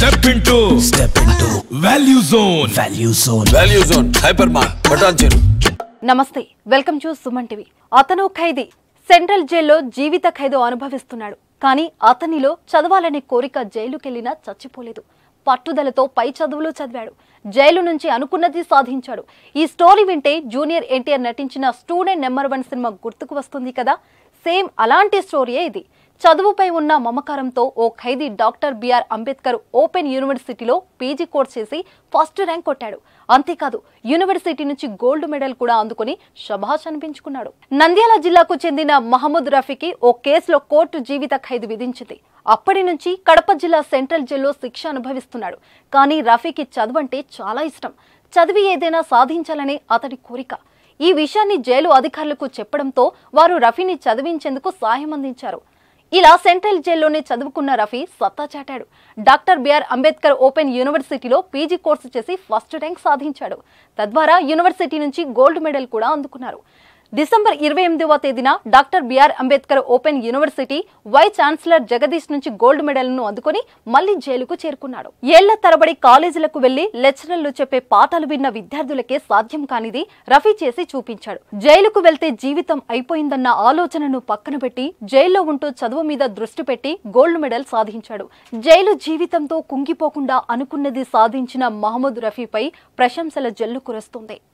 step into step into Value Zone Value Zone Value Zone Hypermart Patancheru నమస్తే welcome to Suman TV అతను ఖైదీ central జైల్లో జీవిత ఖైదు అనుభవిస్తున్నాడు కానీ అతనిలో చదవాలనే కోరిక జైలుకెళ్లినా చచ్చిపోలేదు పట్టుదలతో పై చదువులు చదివాడు జైలు నుంచి అనుకున్నది సాధించాడు ఈ స్టోరీ వింటే జూనియర్ ఎన్టీఆర్ నటించిన స్టూడెంట్ నెంబర్ వన్ సినిమా గుర్తుకు వస్తుంది కదా సేమ్ అలాంటి స్టోరీయే ఇది చదువుపై ఉన్న మమకారంతో ఓ ఖైదీ డాక్టర్ బిఆర్ అంబేద్కర్ ఓపెన్ యూనివర్సిటీలో పీజీ కోర్స్ చేసి ఫస్ట్ ర్యాంక్ కొట్టాడు అంతేకాదు యూనివర్సిటీ నుంచి గోల్డ్ మెడల్ కూడా అందుకుని శభాష్ అనిపించుకున్నాడు నంద్యాల జిల్లాకు చెందిన మహమ్మద్ రఫీకి ఓ కేసులో కోర్టు జీవిత ఖైదు విధించింది అప్పటి నుంచి కడప జిల్లా సెంట్రల్ జైల్లో శిక్ష అనుభవిస్తున్నాడు కానీ రఫీకి చదువంటే చాలా ఇష్టం చదివి ఏదైనా సాధించాలనే అతడి కోరిక ఈ విషయాన్ని జైలు అధికారులకు చెప్పడంతో వారు రఫీని చదివించేందుకు సాయం అందించారు ఇలా సెంట్రల్ జైల్లోనే చదువుకున్న రఫీ సత్తా చాటాడు డాక్టర్ బిఆర్ అంబేద్కర్ ఓపెన్ యూనివర్సిటీలో పీజీ కోర్సు చేసి ఫస్ట్ ర్యాంక్ సాధించాడు తద్వారా యూనివర్సిటీ నుంచి గోల్డ్ మెడల్ కూడా అందుకున్నారు డిసెంబర్ ఇరవై ఎనిమిదవ తేదీన doctor B R Ambedkar open university vice chancellor Jagadish నుంచి గోల్డ్ మెడల్ను అందుకుని మళ్లీ జైలుకు చేరుకున్నాడు ఏళ్ల తరబడి కాలేజీలకు వెళ్లి లెక్చరర్లు చెప్పే పాఠాలు విన్న విద్యార్థులకే సాధ్యం కానిది రఫీ చేసి చూపించాడు జైలుకు వెళ్తే జీవితం అయిపోయిందన్న ఆలోచనను పక్కన పెట్టి జైల్లో ఉంటూ చదువు మీద దృష్టి పెట్టి గోల్డ్ మెడల్ సాధించాడు జైలు జీవితంతో కుంగిపోకుండా అనుకున్నది సాధించిన మహమ్మద్ రఫీపై ప్రశంసల జల్లు కురుస్తుంది